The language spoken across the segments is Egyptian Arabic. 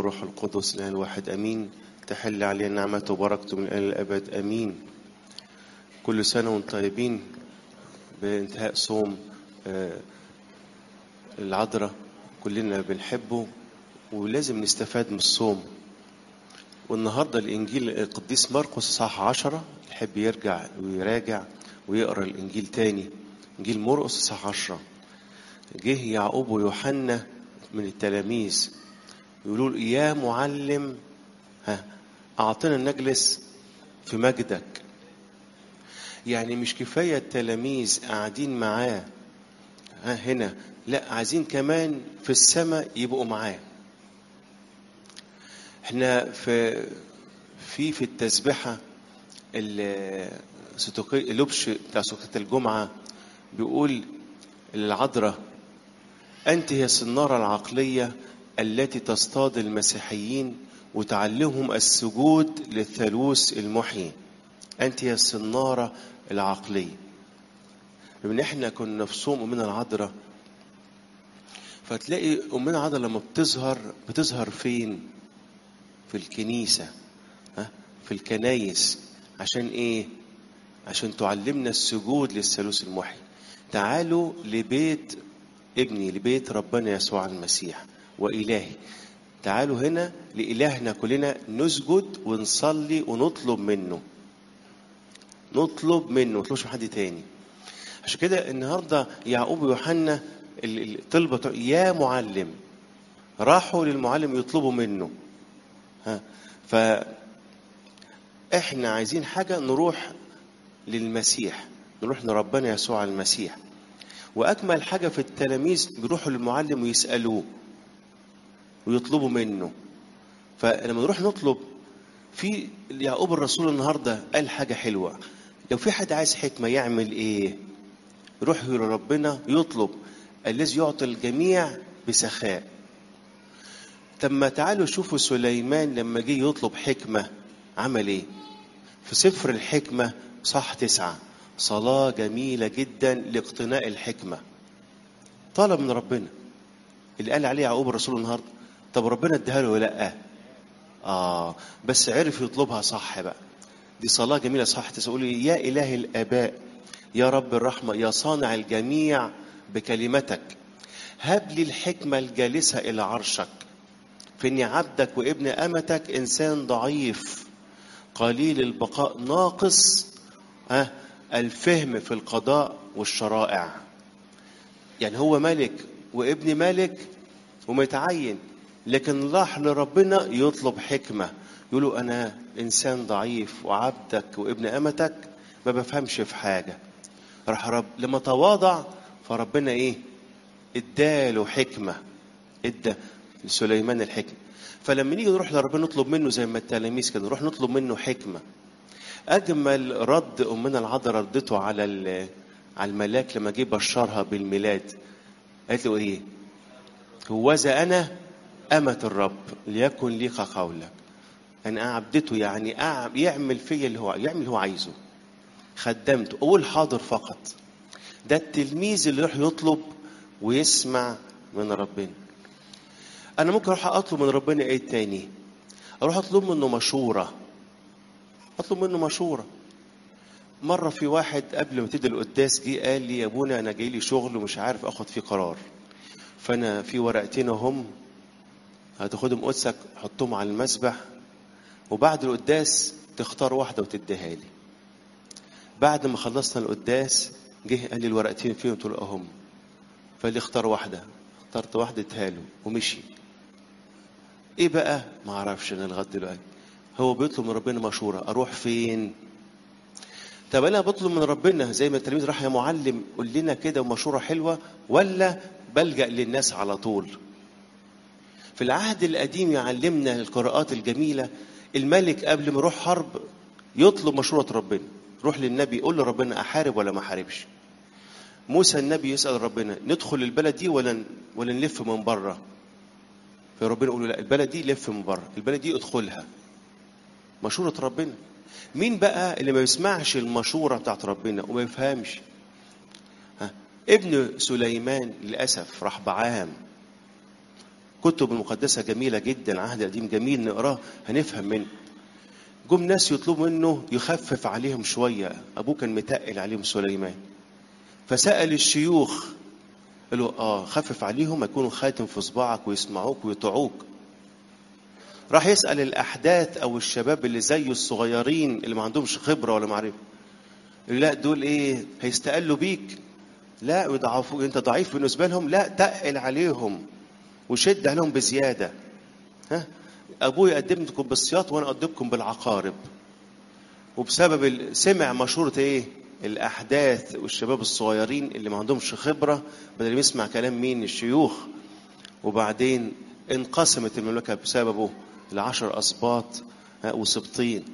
والروح القدس الآن الواحد أمين تحل علينا نعمته وبركته من الآن الأبد أمين كل سنة وانتم طيبين بانتهاء صوم آه، العذراء كلنا بنحبه ولازم نستفاد من الصوم والنهارده الانجيل القديس مرقس صح عشرة يحب يرجع ويراجع ويقرا الانجيل تاني انجيل مرقس صح عشرة جه يعقوب ويوحنا من التلاميذ يقولوا له يا معلم ها اعطنا نجلس في مجدك يعني مش كفايه التلاميذ قاعدين معاه ها هنا لا عايزين كمان في السماء يبقوا معاه احنا في في في التسبحه الستوقي اللبش بتاع سكة الجمعة بيقول العذراء أنت هي الصنارة العقلية التي تصطاد المسيحيين وتعلمهم السجود للثالوث المحيي أنت هي الصنارة العقلية من احنا كنا في صوم أمنا العذراء فتلاقي أمنا العذراء لما بتظهر بتظهر فين؟ في الكنيسة ها؟ في الكنايس عشان ايه؟ عشان تعلمنا السجود للثالوث المحيي تعالوا لبيت ابني لبيت ربنا يسوع المسيح وإلهي تعالوا هنا لإلهنا كلنا نسجد ونصلي ونطلب منه نطلب منه ما نطلبش من حد تاني عشان كده النهارده يعقوب ويوحنا الطلبة يا معلم راحوا للمعلم يطلبوا منه ها ف احنا عايزين حاجة نروح للمسيح نروح لربنا يسوع المسيح واجمل حاجه في التلاميذ بيروحوا للمعلم ويسالوه ويطلبوا منه فلما نروح نطلب في يعقوب الرسول النهارده قال حاجه حلوه لو في حد عايز حكمه يعمل ايه يروح لربنا يطلب الذي يعطي الجميع بسخاء طب ما تعالوا شوفوا سليمان لما جه يطلب حكمه عمل ايه في سفر الحكمه صح تسعه صلاة جميلة جدا لاقتناء الحكمة طلب من ربنا اللي قال عليه يعقوب الرسول النهارده طب ربنا اداها له ولا لا اه بس عرف يطلبها صح بقى دي صلاة جميلة صح تقول يا إله الآباء يا رب الرحمة يا صانع الجميع بكلمتك هب لي الحكمة الجالسة إلى عرشك فإني عبدك وابن أمتك إنسان ضعيف قليل البقاء ناقص آه الفهم في القضاء والشرائع يعني هو ملك وابن ملك ومتعين لكن راح لربنا يطلب حكمة يقولوا أنا إنسان ضعيف وعبدك وابن أمتك ما بفهمش في حاجة راح رب لما تواضع فربنا إيه اداله حكمة ادى لسليمان الحكمة فلما نيجي نروح لربنا نطلب منه زي ما التلاميذ كده نروح نطلب منه حكمه اجمل رد امنا العذراء ردته على على الملاك لما جه بشرها بالميلاد قالت له ايه هوذا انا أمة الرب ليكن لي قولك أنا عبدته يعني يعمل فيا اللي هو يعمل اللي هو عايزه خدمته أقول حاضر فقط ده التلميذ اللي يروح يطلب ويسمع من ربنا أنا ممكن أروح أطلب من ربنا إيه تاني أروح أطلب منه مشورة اطلب منه مشوره مره في واحد قبل ما تدي القداس جه قال لي يا ابونا انا جاي لي شغل ومش عارف اخد فيه قرار فانا في ورقتين اهم هتاخدهم قدسك حطهم على المسبح وبعد القداس تختار واحده وتديها لي بعد ما خلصنا القداس جه قال لي الورقتين فين قلت له اهم فقال لي اختار واحده اخترت واحده اديها له ومشي ايه بقى ما اعرفش انا لغايه دلوقتي هو بيطلب من ربنا مشوره اروح فين طب انا بطلب من ربنا زي ما التلميذ راح يا معلم قول لنا كده مشوره حلوه ولا بلجا للناس على طول في العهد القديم يعلمنا القراءات الجميله الملك قبل ما يروح حرب يطلب مشوره ربنا روح للنبي قول لربنا احارب ولا ما احاربش موسى النبي يسال ربنا ندخل البلد دي ولا ولا نلف من بره فربنا يقول له لا البلد دي لف من بره البلد دي ادخلها مشورة ربنا مين بقى اللي ما يسمعش المشورة بتاعت ربنا وما يفهمش ها ابن سليمان للأسف راح بعام كتب المقدسة جميلة جدا العهد القديم جميل نقراه هنفهم منه جم ناس يطلبوا منه يخفف عليهم شوية أبوه كان متقل عليهم سليمان فسأل الشيوخ قالوا اه خفف عليهم يكونوا خاتم في صباعك ويسمعوك ويطيعوك راح يسأل الأحداث أو الشباب اللي زيه الصغيرين اللي ما عندهمش خبرة ولا معرفة يقول لا دول إيه هيستقلوا بيك لا يضعفوا أنت ضعيف بالنسبة لهم لا تقل عليهم وشد عليهم بزيادة ها أبوي يقدمكم بالسياط وأنا أقدمكم بالعقارب وبسبب ال- سمع مشورة إيه الأحداث والشباب الصغيرين اللي ما عندهمش خبرة بدل ما يسمع كلام مين الشيوخ وبعدين انقسمت المملكة بسببه لعشر أسباط ها، وسبطين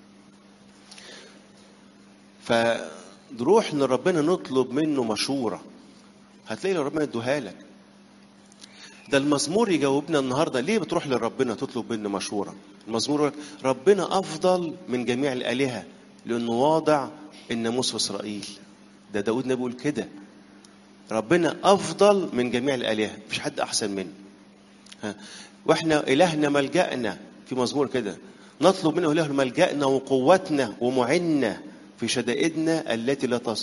فنروح لربنا نطلب منه مشورة هتلاقي لو ربنا ادوها لك ده المزمور يجاوبنا النهارده ليه بتروح لربنا تطلب منه مشوره؟ المزمور يقول لك ربنا افضل من جميع الالهه لانه واضع الناموس في اسرائيل. ده داود النبي بيقول كده. ربنا افضل من جميع الالهه، مفيش حد احسن منه. ها. واحنا الهنا ملجانا في مزمور كده نطلب منه اله ملجانا وقوتنا ومعنا في شدائدنا التي لا تصل.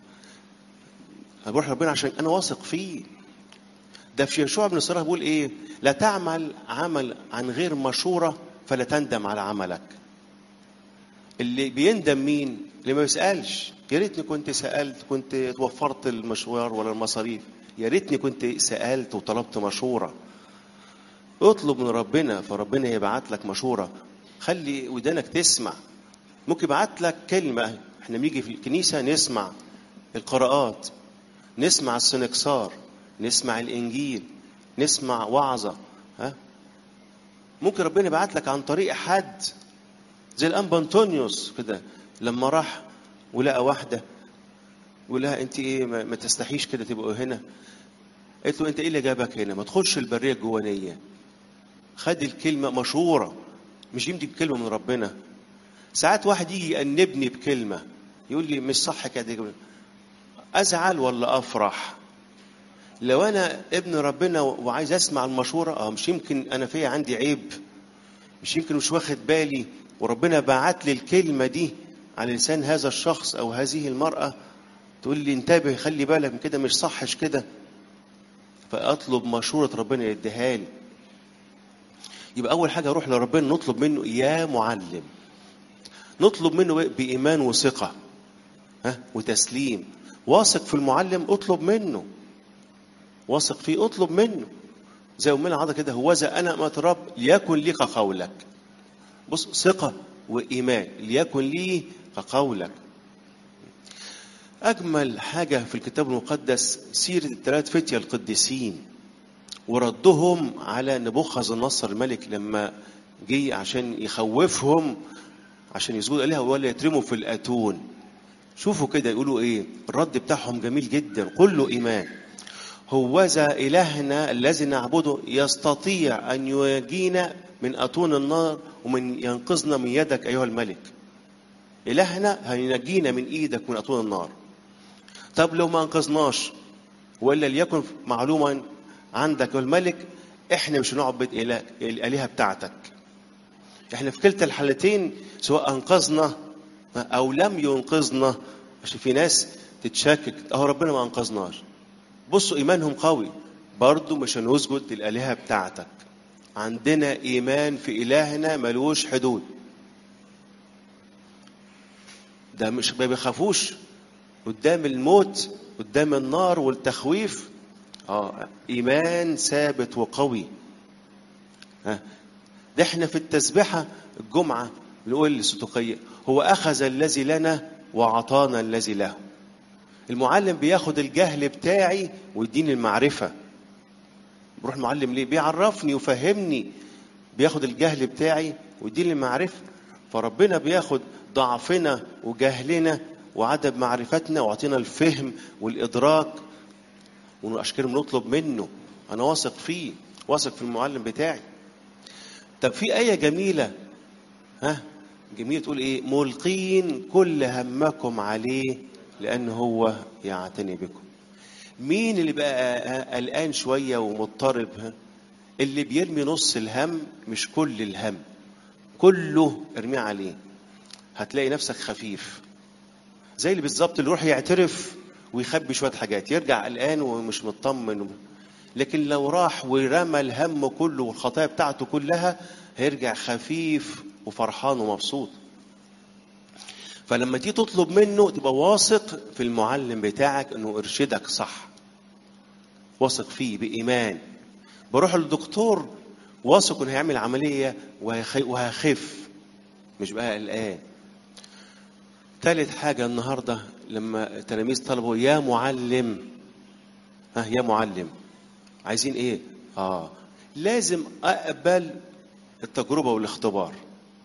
بروح ربنا عشان انا واثق فيه ده في يشوع بن الصراخ بيقول ايه لا تعمل عمل عن غير مشورة فلا تندم على عملك اللي بيندم مين اللي ما بيسألش يا ريتني كنت سألت كنت وفرت المشوار ولا المصاريف يا ريتني كنت سألت وطلبت مشورة اطلب من ربنا فربنا يبعت لك مشورة خلي ودانك تسمع ممكن يبعت لك كلمة احنا بنيجي في الكنيسة نسمع القراءات نسمع السنكسار نسمع الانجيل نسمع وعظه ها ممكن ربنا يبعت لك عن طريق حد زي الانبا انطونيوس كده لما راح ولقى واحده ولها انت ايه ما, ما تستحيش كده تبقوا هنا قالت له انت ايه اللي جابك هنا ما تخش البريه الجوانيه خد الكلمه مشوره مش يمكن كلمه من ربنا ساعات واحد يجي يأنبني بكلمه يقول لي مش صح كده ازعل ولا افرح لو انا ابن ربنا وعايز اسمع المشوره اه مش يمكن انا فيا عندي عيب مش يمكن مش واخد بالي وربنا بعت لي الكلمه دي على لسان هذا الشخص او هذه المراه تقول لي انتبه خلي بالك من كده مش صحش كده فاطلب مشوره ربنا يديها لي يبقى اول حاجه اروح لربنا نطلب منه يا معلم نطلب منه بايمان وثقه ها وتسليم واثق في المعلم اطلب منه واثق فيه اطلب منه زي امنا عضة كده هوذا انا امة رب ليكن لي كقولك بص ثقة وإيمان ليكن لي كقولك أجمل حاجة في الكتاب المقدس سيرة الثلاث فتية القديسين وردهم على نبوخذ النصر الملك لما جه عشان يخوفهم عشان يسجدوا عليها ولا يترموا في الأتون شوفوا كده يقولوا ايه الرد بتاعهم جميل جدا كله ايمان هوذا إلهنا الذي نعبده يستطيع أن ينجينا من أتون النار ومن ينقذنا من يدك أيها الملك إلهنا هينجينا من إيدك من أتون النار طب لو ما أنقذناش وإلا ليكن معلوما عندك أيها الملك إحنا مش هنعبد إله الآلهة بتاعتك إحنا في كلتا الحالتين سواء أنقذنا أو لم ينقذنا عشان في ناس تتشكك أهو ربنا ما أنقذناش بصوا ايمانهم قوي برضو مش هنسجد للالهه بتاعتك عندنا ايمان في الهنا ملوش حدود ده مش ما بيخافوش قدام الموت قدام النار والتخويف اه ايمان ثابت وقوي ها ده احنا في التسبحه الجمعه بنقول للسدوقيه هو اخذ الذي لنا وعطانا الذي له المعلم بياخد الجهل بتاعي ويديني المعرفة بروح المعلم ليه بيعرفني وفهمني بياخد الجهل بتاعي ويديني المعرفة فربنا بياخد ضعفنا وجهلنا وعدم معرفتنا وعطينا الفهم والإدراك وعشان كده بنطلب منه أنا واثق فيه واثق في المعلم بتاعي طب في آية جميلة ها جميلة تقول إيه ملقين كل همكم عليه لأن هو يعتني بكم مين اللي بقى قلقان شوية ومضطرب ها؟ اللي بيرمي نص الهم مش كل الهم كله ارميه عليه هتلاقي نفسك خفيف زي اللي بالظبط اللي يروح يعترف ويخبي شويه حاجات يرجع قلقان ومش مطمن لكن لو راح ورمى الهم كله والخطايا بتاعته كلها هيرجع خفيف وفرحان ومبسوط فلما تيجي تطلب منه تبقى واثق في المعلم بتاعك انه يرشدك صح واثق فيه بايمان بروح للدكتور واثق انه هيعمل عمليه وهخف مش بقى قلقان ثالث حاجة النهاردة لما التلاميذ طلبوا يا معلم ها يا معلم عايزين ايه؟ اه لازم اقبل التجربة والاختبار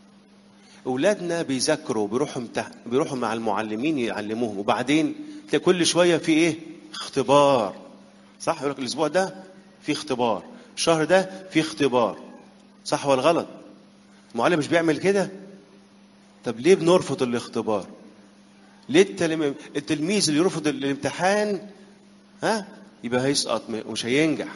اولادنا بيذاكروا بيروحوا متح... بيروحوا مع المعلمين يعلموهم وبعدين تلاقي كل شوية في ايه؟ اختبار صح يقول لك الاسبوع ده في اختبار الشهر ده في اختبار صح ولا غلط؟ المعلم مش بيعمل كده؟ طب ليه بنرفض الاختبار؟ ليه التلم... التلميذ اللي يرفض الامتحان ها يبقى هيسقط مش هينجح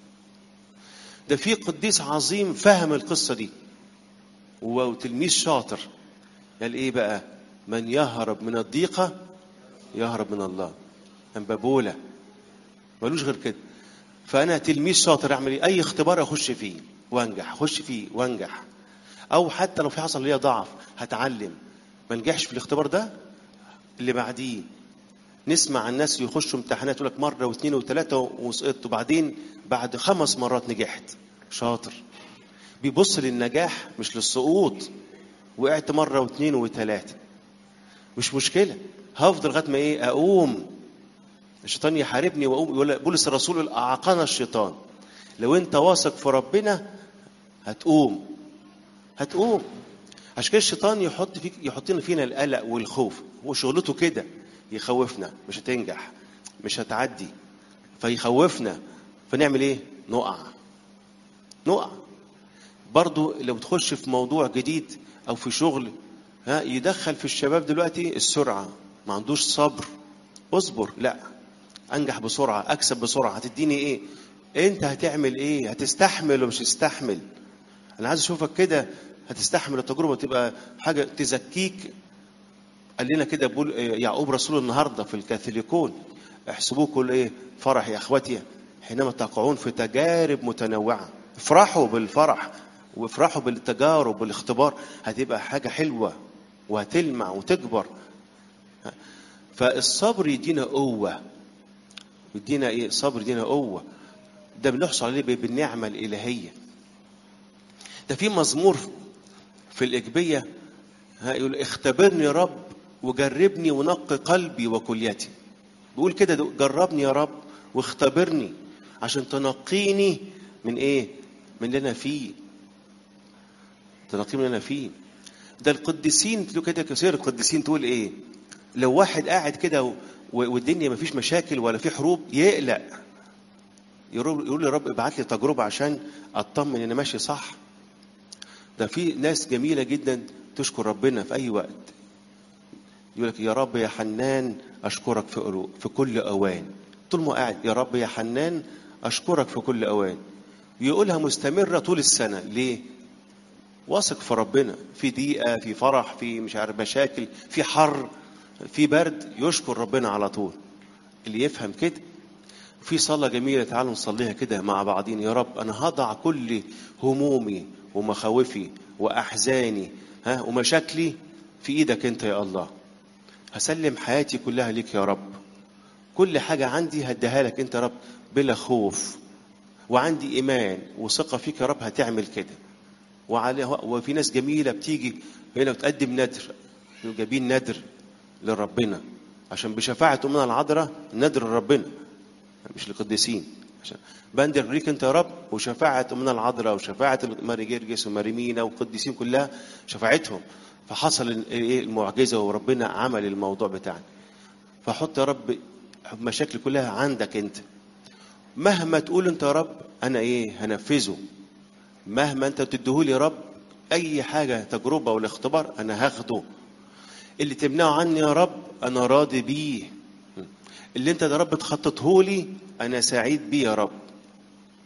ده في قديس عظيم فهم القصة دي وتلميذ شاطر قال ايه بقى من يهرب من الضيقة يهرب من الله بابولا ملوش غير كده فانا تلميذ شاطر اعمل ايه اي اختبار اخش فيه وانجح اخش فيه وانجح او حتى لو في حصل ليا ضعف هتعلم ما نجحش في الاختبار ده اللي بعديه نسمع عن ناس يخشوا امتحانات يقول لك مره واثنين وثلاثه وسقطت وبعدين بعد خمس مرات نجحت شاطر بيبص للنجاح مش للسقوط وقعت مره واثنين وثلاثه مش مشكله هفضل لغايه ما ايه اقوم الشيطان يحاربني واقوم يقول بولس الرسول اعاقنا الشيطان لو انت واثق في ربنا هتقوم هتقوم عشان كده الشيطان يحط فيك يحطنا فينا القلق والخوف وشغلته كده يخوفنا مش هتنجح مش هتعدي فيخوفنا فنعمل ايه نقع نقع برضو لو تخش في موضوع جديد او في شغل ها يدخل في الشباب دلوقتي السرعه ما عندوش صبر اصبر لا انجح بسرعه اكسب بسرعه هتديني ايه انت هتعمل ايه هتستحمل ولا مش هتستحمل انا عايز اشوفك كده هتستحمل التجربه تبقى حاجه تزكيك قال لنا كده بول يعقوب رسول النهارده في الكاثوليكون احسبوه كل ايه فرح يا اخوتي حينما تقعون في تجارب متنوعه افرحوا بالفرح وافرحوا بالتجارب والاختبار هتبقى حاجه حلوه وهتلمع وتكبر فالصبر يدينا قوه يدينا ايه صبر يدينا قوه ده بنحصل عليه بالنعمه الالهيه ده في مزمور في الإجبية يقول اختبرني يا رب وجربني ونقي قلبي وكليتي بيقول كده جربني يا رب واختبرني عشان تنقيني من ايه من اللي انا فيه تنقيني من اللي انا فيه ده القديسين كده كثير القديسين تقول ايه لو واحد قاعد كده والدنيا ما فيش مشاكل ولا في حروب يقلق يقول يا رب ابعت لي تجربه عشان اطمن ان ماشي صح ده في ناس جميلة جدا تشكر ربنا في أي وقت يقول لك يا رب يا حنان أشكرك في في كل أوان طول ما قاعد يا رب يا حنان أشكرك في كل أوان يقولها مستمرة طول السنة ليه؟ واثق في ربنا في ضيقة في فرح في مش عارف مشاكل في حر في برد يشكر ربنا على طول اللي يفهم كده في صلاة جميلة تعالوا نصليها كده مع بعضين يا رب أنا هضع كل همومي ومخاوفي واحزاني ها ومشاكلي في ايدك انت يا الله هسلم حياتي كلها ليك يا رب كل حاجة عندي هديها لك انت يا رب بلا خوف وعندي ايمان وثقة فيك يا رب هتعمل كده وعلى وفي ناس جميلة بتيجي هنا بتقدم ندر جايبين ندر لربنا عشان بشفاعة أمنا العذراء ندر لربنا مش للقديسين عشان بندر ليك انت يا رب وشفاعة أمنا العذراء وشفاعة ماري جرجس وماري مينا والقديسين كلها شفاعتهم فحصل المعجزة وربنا عمل الموضوع بتاعنا فحط يا رب مشاكل كلها عندك انت مهما تقول انت يا رب انا ايه هنفذه مهما انت تديهولي يا رب اي حاجة تجربة ولا اختبار انا هاخده اللي تمنعه عني يا رب انا راضي بيه اللي انت يا رب تخططه لي انا سعيد بيه يا رب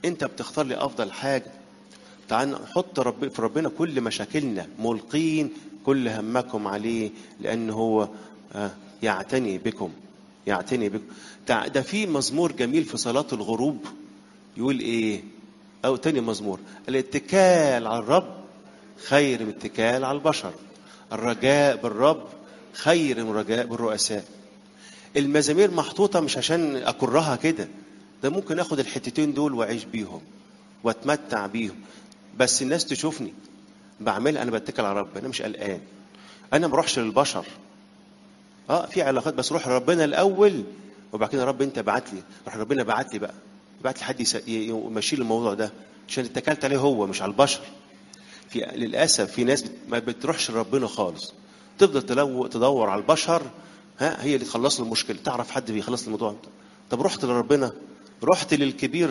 انت بتختار لي افضل حاجه تعال نحط رب في ربنا كل مشاكلنا ملقين كل همكم عليه لان هو آه، يعتني بكم يعتني بكم تع- ده في مزمور جميل في صلاه الغروب يقول ايه او تاني مزمور الاتكال على الرب خير من الاتكال على البشر الرجاء بالرب خير من الرجاء بالرؤساء المزامير محطوطة مش عشان أكرها كده ده ممكن أخد الحتتين دول وأعيش بيهم وأتمتع بيهم بس الناس تشوفني بعملها أنا بتكل على ربنا أنا مش قلقان أنا ما بروحش للبشر اه في علاقات بس روح لربنا الأول وبعد كده رب أنت بعت لي روح ربنا بعت لي بقى بعت لي حد يس- ي- يمشي لي الموضوع ده عشان اتكلت عليه هو مش على البشر في للاسف في ناس بت- ما بتروحش لربنا خالص تفضل تلو تدور على البشر ها هي اللي تخلص له المشكله تعرف حد بيخلص لي الموضوع طب رحت لربنا رحت للكبير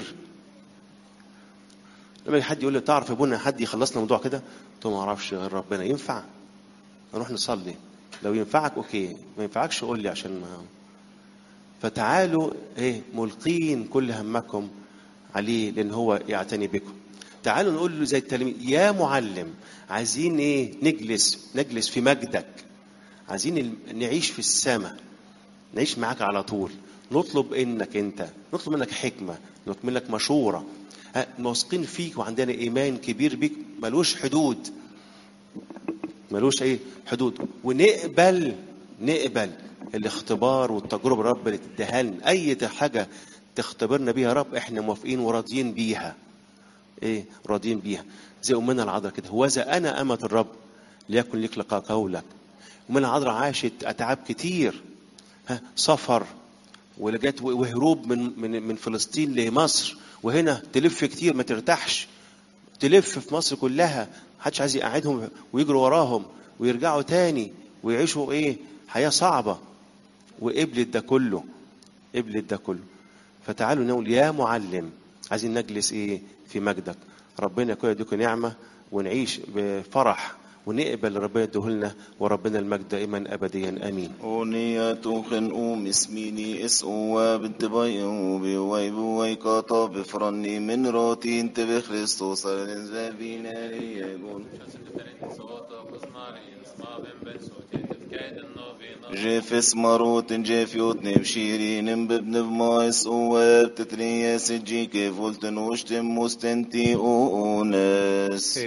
لما حد يقول لي تعرف يا ابونا حد يخلص لنا الموضوع كده قلت له ما اعرفش غير ربنا ينفع نروح نصلي لو ينفعك اوكي ما ينفعكش قول لي عشان ما فتعالوا ايه ملقين كل همكم عليه لان هو يعتني بكم تعالوا نقول له زي التلاميذ يا معلم عايزين ايه نجلس نجلس في مجدك عايزين ال- نعيش في السماء نعيش معاك على طول نطلب انك انت نطلب منك حكمه نطلب منك مشوره ها، واثقين فيك وعندنا ايمان كبير بيك ملوش حدود ملوش ايه حدود ونقبل نقبل الاختبار والتجربه رب اللي تديها لنا اي حاجه تختبرنا بيها يا رب احنا موافقين وراضيين بيها ايه راضيين بيها زي امنا العذراء كده وذا انا امه الرب ليكن لك لقاء قولك امنا العذراء عاشت اتعاب كتير ها سفر ولجت وهروب من من من فلسطين لمصر وهنا تلف كتير ما ترتاحش تلف في مصر كلها محدش عايز يقعدهم ويجروا وراهم ويرجعوا تاني ويعيشوا ايه حياة صعبة وقبلت ده كله قبلت ده كله فتعالوا نقول يا معلم عايزين نجلس ايه في مجدك ربنا يكون يديكم نعمة ونعيش بفرح ونقبل اللي ربنا يديهولنا وربنا المجد دائما ابديا امين Onija tuchen u mismini is uwa binti bayin u bi waj bu waj kata bifranni min rati inte bi Kristus arin zabina rijegun. جيفس ماروت جيفيوت نبشيرين ببن بمايس واب تتريا سجي كيف قلتن وشتم مستنتي اونس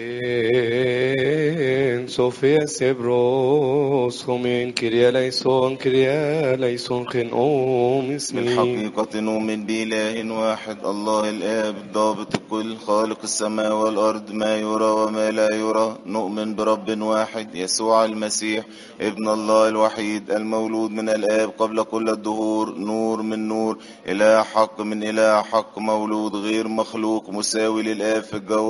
En Sofia Sebros, Homin Kyria Leison, Kyria Leison, Chen Om Ismi. بالحقيقة نؤمن بإله واحد الله الآب ضابط الكل خالق السماء والأرض ما يرى وما لا يرى نؤمن برب واحد يسوع المسيح ابن الله الوحيد المولود من الآب قبل كل الدهور نور من نور إله حق من إله حق مولود غير مخلوق مساوي للآب في الجو